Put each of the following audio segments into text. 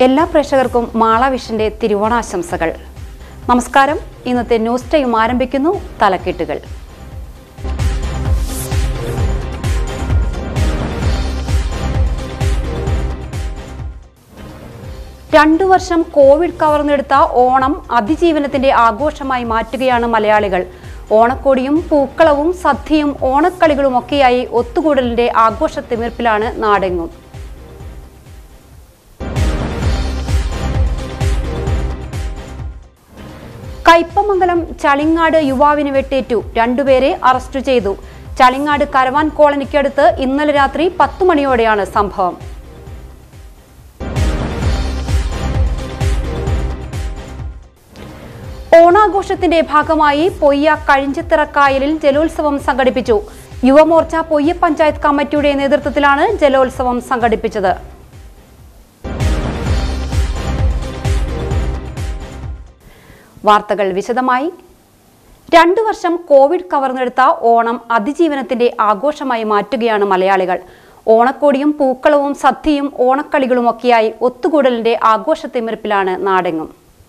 എല്ലാ പ്രേക്ഷകർക്കും മാളവിഷന്റെ തിരുവോണാശംസകൾ നമസ്കാരം ഇന്നത്തെ ന്യൂസ് ടൈം ആരംഭിക്കുന്നു തലക്കെട്ടുകൾ രണ്ടു വർഷം കോവിഡ് കവർന്നെടുത്ത ഓണം അതിജീവനത്തിന്റെ ആഘോഷമായി മാറ്റുകയാണ് മലയാളികൾ ഓണക്കോടിയും പൂക്കളവും സദ്യയും ഓണക്കളികളും ഒക്കെയായി ഒത്തുകൂടലിന്റെ ആഘോഷത്തിമിർപ്പിലാണ് നാടെങ്ങും കയ്പമംഗലം ചളിങ്ങാട് യുവാവിന് വെട്ടേറ്റു രണ്ടുപേരെ അറസ്റ്റ് ചെയ്തു ചളിങ്ങാട് കരവാൻ കോളനിക്കടുത്ത് ഇന്നലെ രാത്രി പത്തു മണിയോടെയാണ് സംഭവം ഓണാഘോഷത്തിന്റെ ഭാഗമായി പൊയ്യ കഴിഞ്ചിത്തിറക്കായലിൽ ജലോത്സവം സംഘടിപ്പിച്ചു യുവമോർച്ച പൊയ്യ പഞ്ചായത്ത് കമ്മിറ്റിയുടെ നേതൃത്വത്തിലാണ് ജലോത്സവം സംഘടിപ്പിച്ചത് വാർത്തകൾ വിശദമായി രണ്ടു വർഷം കോവിഡ് കവർന്നെടുത്ത ഓണം അതിജീവനത്തിന്റെ ആഘോഷമായി മാറ്റുകയാണ് മലയാളികൾ ഓണക്കോടിയും പൂക്കളവും സദ്യയും ഓണക്കളികളും ഒക്കെയായി ഒത്തുകൂടലിന്റെ ആഘോഷത്തിമിർപ്പിലാണ് നാടെങ്ങും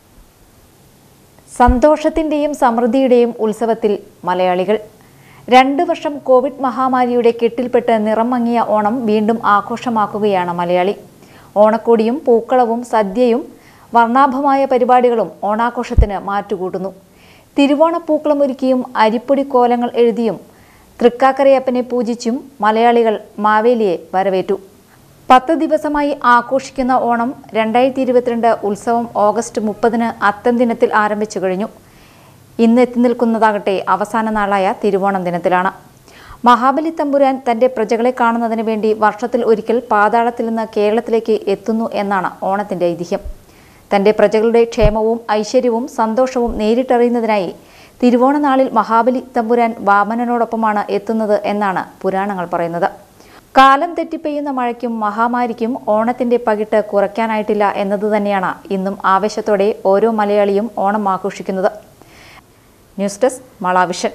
സന്തോഷത്തിന്റെയും സമൃദ്ധിയുടെയും ഉത്സവത്തിൽ മലയാളികൾ രണ്ടു വർഷം കോവിഡ് മഹാമാരിയുടെ കെട്ടിൽപ്പെട്ട് നിറം മങ്ങിയ ഓണം വീണ്ടും ആഘോഷമാക്കുകയാണ് മലയാളി ഓണക്കോടിയും പൂക്കളവും സദ്യയും വർണ്ണാഭമായ പരിപാടികളും ഓണാഘോഷത്തിന് മാറ്റുകൂട്ടുന്നു തിരുവോണപ്പൂക്കളം ഒരുക്കിയും അരിപ്പൊടി കോലങ്ങൾ എഴുതിയും തൃക്കാക്കരയപ്പനെ പൂജിച്ചും മലയാളികൾ മാവേലിയെ വരവേറ്റു പത്ത് ദിവസമായി ആഘോഷിക്കുന്ന ഓണം രണ്ടായിരത്തി ഇരുപത്തിരണ്ട് ഉത്സവം ഓഗസ്റ്റ് മുപ്പതിന് അത്തം ദിനത്തിൽ ആരംഭിച്ചു കഴിഞ്ഞു ഇന്ന് എത്തി നിൽക്കുന്നതാകട്ടെ അവസാന നാളായ തിരുവോണം ദിനത്തിലാണ് മഹാബലി തമ്പുരാൻ തന്റെ പ്രജകളെ കാണുന്നതിന് വേണ്ടി വർഷത്തിൽ ഒരിക്കൽ പാതാളത്തിൽ നിന്ന് കേരളത്തിലേക്ക് എത്തുന്നു എന്നാണ് ഓണത്തിന്റെ ഐതിഹ്യം തന്റെ പ്രജകളുടെ ക്ഷേമവും ഐശ്വര്യവും സന്തോഷവും നേരിട്ടറിയുന്നതിനായി തിരുവോണ നാളിൽ മഹാബലി തമ്പുരാൻ വാമനനോടൊപ്പമാണ് എത്തുന്നത് എന്നാണ് പുരാണങ്ങൾ പറയുന്നത് കാലം തെറ്റിപ്പെയ്യുന്ന മഴയ്ക്കും മഹാമാരിക്കും ഓണത്തിന്റെ പകിട്ട് കുറയ്ക്കാനായിട്ടില്ല എന്നത് തന്നെയാണ് ഇന്നും ആവേശത്തോടെ ഓരോ മലയാളിയും ഓണം ആഘോഷിക്കുന്നത് ന്യൂസ് ഡെസ്ക് മളാവിഷൻ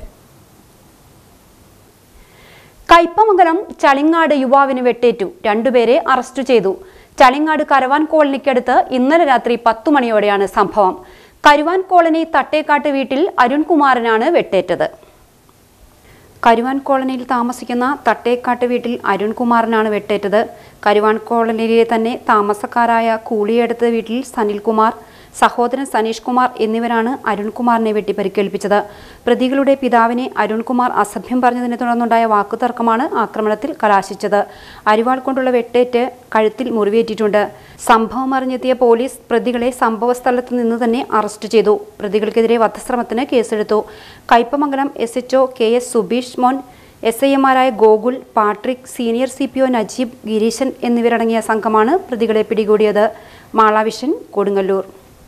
കയ്പമംഗലം ചളിങ്ങാട് യുവാവിന് വെട്ടേറ്റു രണ്ടുപേരെ അറസ്റ്റ് ചെയ്തു ചളിങ്ങാട് കരവാൻ കോളനിക്കടുത്ത് ഇന്നലെ രാത്രി പത്തു മണിയോടെയാണ് സംഭവം കരുവാൻ കോളനി തട്ടേക്കാട്ട് വീട്ടിൽ അരുൺകുമാറിനാണ് വെട്ടേറ്റത് കരുവാൻ കോളനിയിൽ താമസിക്കുന്ന തട്ടേക്കാട്ട് വീട്ടിൽ അരുൺകുമാറിനാണ് വെട്ടേറ്റത് കരുവാൻ കോളനിയിലെ തന്നെ താമസക്കാരായ കൂളിയടുത്ത വീട്ടിൽ സനിൽകുമാർ സഹോദരൻ സനീഷ് കുമാർ എന്നിവരാണ് അരുൺകുമാറിനെ വെട്ടി പരിക്കേൽപ്പിച്ചത് പ്രതികളുടെ പിതാവിനെ അരുൺകുമാർ അസഭ്യം പറഞ്ഞതിനെ തുടർന്നുണ്ടായ വാക്കുതർക്കമാണ് ആക്രമണത്തിൽ കലാശിച്ചത് അരിവാൾ കൊണ്ടുള്ള വെട്ടേറ്റ് കഴുത്തിൽ മുറിവേറ്റിട്ടുണ്ട് സംഭവം അറിഞ്ഞെത്തിയ പോലീസ് പ്രതികളെ സംഭവസ്ഥലത്ത് നിന്ന് തന്നെ അറസ്റ്റ് ചെയ്തു പ്രതികൾക്കെതിരെ വധശ്രമത്തിന് കേസെടുത്തു Kaipamangalam S HO K S Subeesh Mon S I എമാരായ Gokul Patrick senior C P O Najeeb Gireeshan എന്നിവരടങ്ങിയ സംഘമാണ് പ്രതികളെ പിടികൂടിയത് മാളാവിഷൻ കൊടുങ്ങല്ലൂർ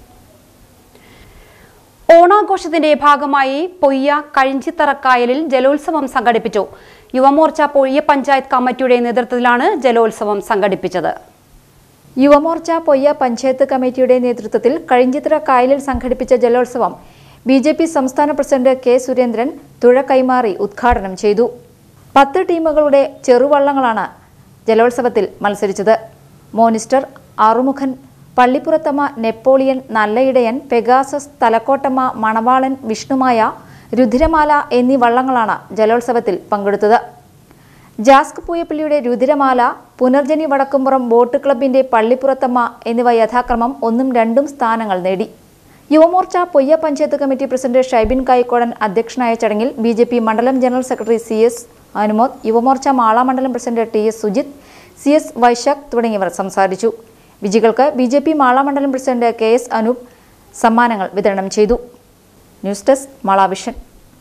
ഓണാഘോഷത്തിന്റെ ഭാഗമായി പൊയ്യ കഴിഞ്ചിത്തറക്കായലിൽ ജലോത്സവം സംഘടിപ്പിച്ചു യുവമോർച്ച പൊയ്യ പഞ്ചായത്ത് കമ്മിറ്റിയുടെ നേതൃത്വത്തിലാണ് ജലോത്സവം സംഘടിപ്പിച്ചത് യുവമോർച്ച പൊയ്യ പഞ്ചായത്ത് കമ്മിറ്റിയുടെ നേതൃത്വത്തിൽ കഴിഞ്ഞിത്ര കായലിൽ സംഘടിപ്പിച്ച ജലോത്സവം ബി ജെ പി സംസ്ഥാന പ്രസിഡന്റ് കെ സുരേന്ദ്രൻ തുഴ കൈമാറി ഉദ്ഘാടനം ചെയ്തു പത്ത് ടീമുകളുടെ ചെറുവള്ളങ്ങളാണ് ജലോത്സവത്തിൽ മത്സരിച്ചത് മോനിസ്റ്റർ ആറുമുഖൻ പള്ളിപ്പുറത്തമ്മ നെപ്പോളിയൻ നല്ലയിടയൻ പെഗാസസ് തലക്കോട്ടമ്മ മണവാളൻ വിഷ്ണുമായ രുധിരമാല എന്നീ വള്ളങ്ങളാണ് ജലോത്സവത്തിൽ പങ്കെടുത്തത് ജാസ്ക് പൂയപ്പള്ളിയുടെ രുതിരമാല പുനർജനി വടക്കുംപുറം ബോട്ട് ക്ലബിന്റെ പള്ളിപ്പുറത്തമ്മ എന്നിവ യഥാക്രമം ഒന്നും രണ്ടും സ്ഥാനങ്ങൾ നേടി യുവമോർച്ച പൊയ്യ പഞ്ചായത്ത് കമ്മിറ്റി പ്രസിഡന്റ് ഷൈബിൻ കായിക്കോടൻ അധ്യക്ഷനായ ചടങ്ങിൽ ബി ജെ പി മണ്ഡലം general secretary C S Anumod Yuvamorcha Mala മണ്ഡലം president T S Sujith C S Vaishakh തുടങ്ങിയവർ സംസാരിച്ചു വിജയികൾക്ക് ബി ജെ പി മാള മണ്ഡലം പ്രസിഡന്റ് കെ എസ് അനൂപ് സമ്മാനങ്ങൾ വിതരണം ചെയ്തു ന്യൂസ് ഡെസ്ക് മാളാവിഷൻ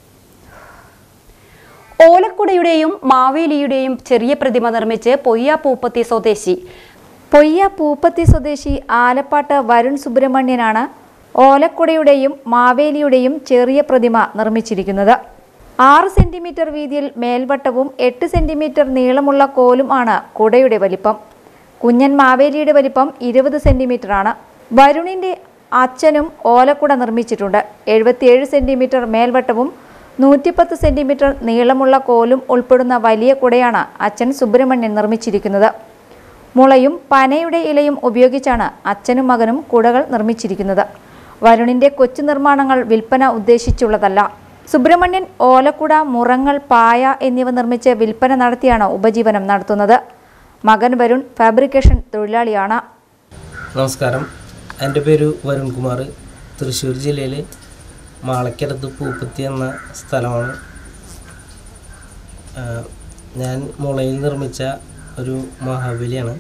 ഓലക്കുടയുടെയും മാവേലിയുടെയും ചെറിയ പ്രതിമ നിർമ്മിച്ച് പൊയ്യ പൂപ്പത്തി സ്വദേശി പൊയ്യ പൂപ്പത്തി സ്വദേശി ആലപ്പാട്ട് വരുൺ സുബ്രഹ്മണ്യനാണ് ഓലക്കുടയുടെയും മാവേലിയുടെയും ചെറിയ പ്രതിമ നിർമ്മിച്ചിരിക്കുന്നത് ആറ് സെന്റിമീറ്റർ വീതിയിൽ മേൽവട്ടവും എട്ട് സെന്റിമീറ്റർ നീളമുള്ള കോലും ആണ് കുടയുടെ വലിപ്പം കുഞ്ഞൻ മാവേലിയുടെ വലിപ്പം ഇരുപത് സെന്റിമീറ്റർ ആണ് വരുണിന്റെ അച്ഛനും ഓലക്കുട നിർമ്മിച്ചിട്ടുണ്ട് എഴുപത്തിയേഴ് സെന്റിമീറ്റർ മേൽവട്ടവും നൂറ്റിപ്പത്ത് സെന്റിമീറ്റർ നീളമുള്ള കോലും ഉൾപ്പെടുന്ന വലിയ കുടയാണ് അച്ഛൻ സുബ്രഹ്മണ്യൻ നിർമ്മിച്ചിരിക്കുന്നത് മുളയും പനയുടെ ഇലയും ഉപയോഗിച്ചാണ് അച്ഛനും മകനും കുടകൾ നിർമ്മിച്ചിരിക്കുന്നത് വരുണിന്റെ കൊച്ചു നിർമ്മാണങ്ങൾ വിൽപ്പന ഉദ്ദേശിച്ചുള്ളതല്ല സുബ്രഹ്മണ്യൻ ഓലക്കുട മുറങ്ങൾ പായ എന്നിവ നിർമ്മിച്ച് വിൽപ്പന നടത്തിയാണ് ഉപജീവനം നടത്തുന്നത് മകൻ വരുൺ ഫാബ്രിക്കേഷൻ തൊഴിലാളിയാണ് നമസ്കാരം എൻ്റെ പേര് വരുൺ കുമാർ തൃശ്ശൂർ ജില്ലയിൽ മാളയ്ക്കടുത്ത് പൂപ്പത്തി എന്ന സ്ഥലമാണ് ആ, ഞാൻ മുളയിൽ നിർമ്മിച്ച ഒരു മഹാബലിയാണ്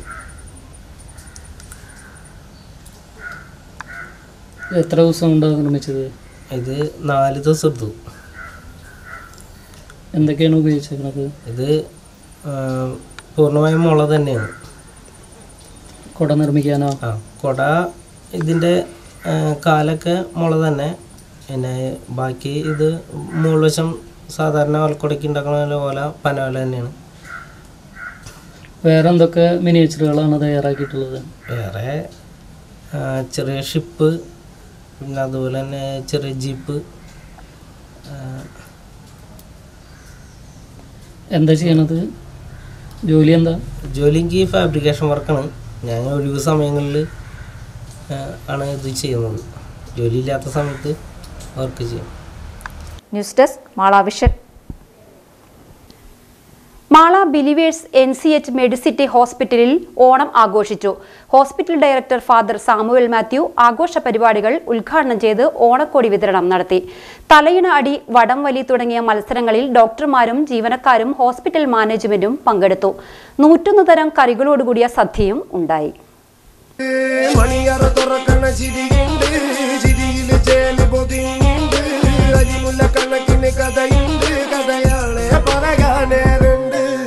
എത്ര ദിവസം കൊണ്ടാണ് നിർമ്മിച്ചത് ഇത് നാല് ദിവസം എടുത്തു എന്തൊക്കെയാണ് ഉപയോഗിച്ചിരിക്കുന്നത് ഇത് ആ, പൂർണ്ണമായും മുള തന്നെയാണ് കുട നിർമ്മിക്കാനോ ആ കൊട ഇതിൻ്റെ ആ, കാലൊക്കെ മുള തന്നെ പിന്നെ ബാക്കി ഇത് മുൾവശം സാധാരണ ഓലക്കൊടയ്ക്ക് ഉണ്ടാക്കുന്ന പോലെ പനോല തന്നെയാണ് വേറെ എന്തൊക്കെ മിനിയേച്ചറുകളാണ് തയ്യാറാക്കിയിട്ടുള്ളത് വേറെ ആ, ചെറിയ ഷിപ്പ് പിന്നെ അതുപോലെ തന്നെ ചെറിയ ജീപ്പ് ആ, എന്താ ചെയ്യണത് ജോലി എന്താ ജോലി എനിക്ക് ഫാബ്രിക്കേഷൻ വർക്കാണ് ഞാൻ ഒഴിവ് സമയങ്ങളിൽ ആണ് ഇത് ചെയ്യുന്നത് ജോലിയില്ലാത്ത സമയത്ത് വർക്ക് ചെയ്യും news desk Malavision Mala believers N C H medicity ഹോസ്പിറ്റലിൽ ഓണം ആഘോഷിച്ചു hospital director father Samuel Mathew ആഘോഷ പരിപാടികൾ ഉദ്ഘാടനം ചെയ്ത് ഓണക്കോടി വിതരണം നടത്തി തലയിണ അടി വടംവലി തുടങ്ങിയ മത്സരങ്ങളിൽ ഡോക്ടർമാരും ജീവനക്കാരും ഹോസ്പിറ്റൽ മാനേജ്മെന്റും പങ്കെടുത്തു നൂറ്റൊന്ന് തരം കറികളോടുകൂടിയ സദ്യയും ഉണ്ടായി മണിയറ തുറക്കണ ചിരിയുണ്ട് ചിരിയില് ചേല് പൊതിയുണ്ട് അരിമുല്ല കണക്കിന് കഥയുണ്ട് കഥയാണ് പറയാനേറുണ്ട്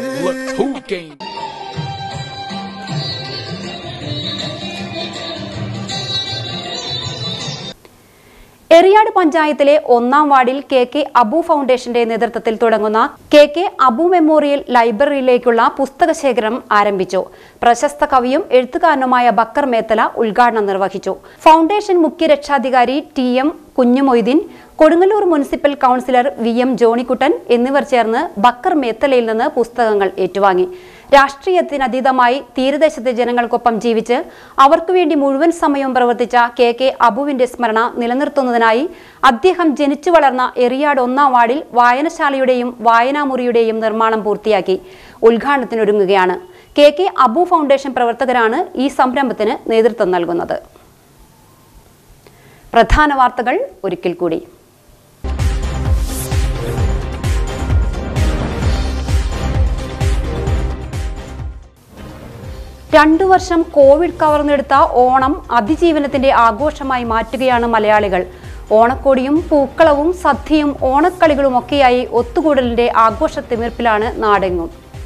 എറിയാട് പഞ്ചായത്തിലെ ഒന്നാം വാർഡിൽ കെ കെ അബു ഫൗണ്ടേഷന്റെ നേതൃത്വത്തിൽ തുടങ്ങുന്ന കെ കെ അബു മെമ്മോറിയൽ ലൈബ്രറിയിലേക്കുള്ള പുസ്തക ശേഖരം ആരംഭിച്ചു പ്രശസ്ത കവിയും എഴുത്തുകാരനുമായ ബക്കർ മേത്തല ഉദ്ഘാടനം നിർവഹിച്ചു ഫൗണ്ടേഷൻ മുഖ്യ രക്ഷാധികാരി T M Kunjumoideen Kodungallur municipal councillor V M Johnykuttan എന്നിവർ ചേർന്ന് ബക്കർ മേത്തലയിൽ നിന്ന് പുസ്തകങ്ങൾ ഏറ്റുവാങ്ങി രാഷ്ട്രീയത്തിനതീതമായി തീരദേശത്തെ ജനങ്ങൾക്കൊപ്പം ജീവിച്ച് അവർക്കു വേണ്ടി മുഴുവൻ സമയവും പ്രവർത്തിച്ച കെ കെ അബുവിന്റെ സ്മരണ നിലനിർത്തുന്നതിനായി അദ്ദേഹം ജനിച്ചു വളർന്ന എറിയാട് ഒന്നാം വാർഡിൽ വായനശാലയുടെയും വായനാമുറിയുടെയും നിർമ്മാണം പൂർത്തിയാക്കി ഉദ്ഘാടനത്തിനൊരുങ്ങുകയാണ് കെ കെ അബു ഫൗണ്ടേഷൻ പ്രവർത്തകരാണ് ഈ സംരംഭത്തിന് നേതൃത്വം നൽകുന്നത് പ്രധാന വാർത്തകൾ ഒരിക്കൽ കൂടി രണ്ടു വർഷം കോവിഡ് കവർന്നെടുത്ത ഓണം അതിജീവനത്തിന്റെ ആഘോഷമായി മാറ്റുകയാണ് മലയാളികൾ ഓണക്കോടിയും പൂക്കളവും സദ്യയും ഓണക്കളികളും ഒക്കെയായി ഒത്തുകൂടലിന്റെ ആഘോഷ തിമിർപ്പിലാണ് നാടെങ്ങും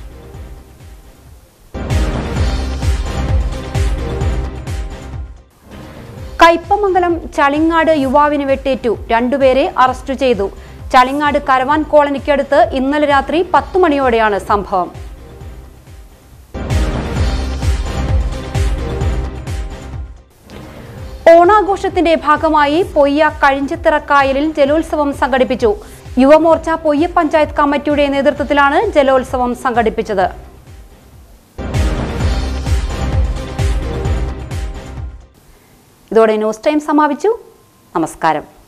കയ്പമംഗലം ചളിങ്ങാട് യുവാവിന് വെട്ടേറ്റു രണ്ടുപേരെ അറസ്റ്റ് ചെയ്തു ചളിങ്ങാട് കരവാൻ കോളനിക്കടുത്ത് ഇന്നലെ രാത്രി പത്തു മണിയോടെയാണ് സംഭവം ഓണാഘോഷത്തിന്റെ ഭാഗമായി പൊയ്യ കഴിഞ്ചിത്തിറക്കായലിൽ ജലോത്സവം സംഘടിപ്പിച്ചു യുവമോർച്ച പൊയ്യ പഞ്ചായത്ത് കമ്മിറ്റിയുടെ നേതൃത്വത്തിലാണ് ജലോത്സവം സംഘടിപ്പിച്ചത് ഇതോടെ ന്യൂസ് ടൈം സമാപിച്ചു നമസ്കാരം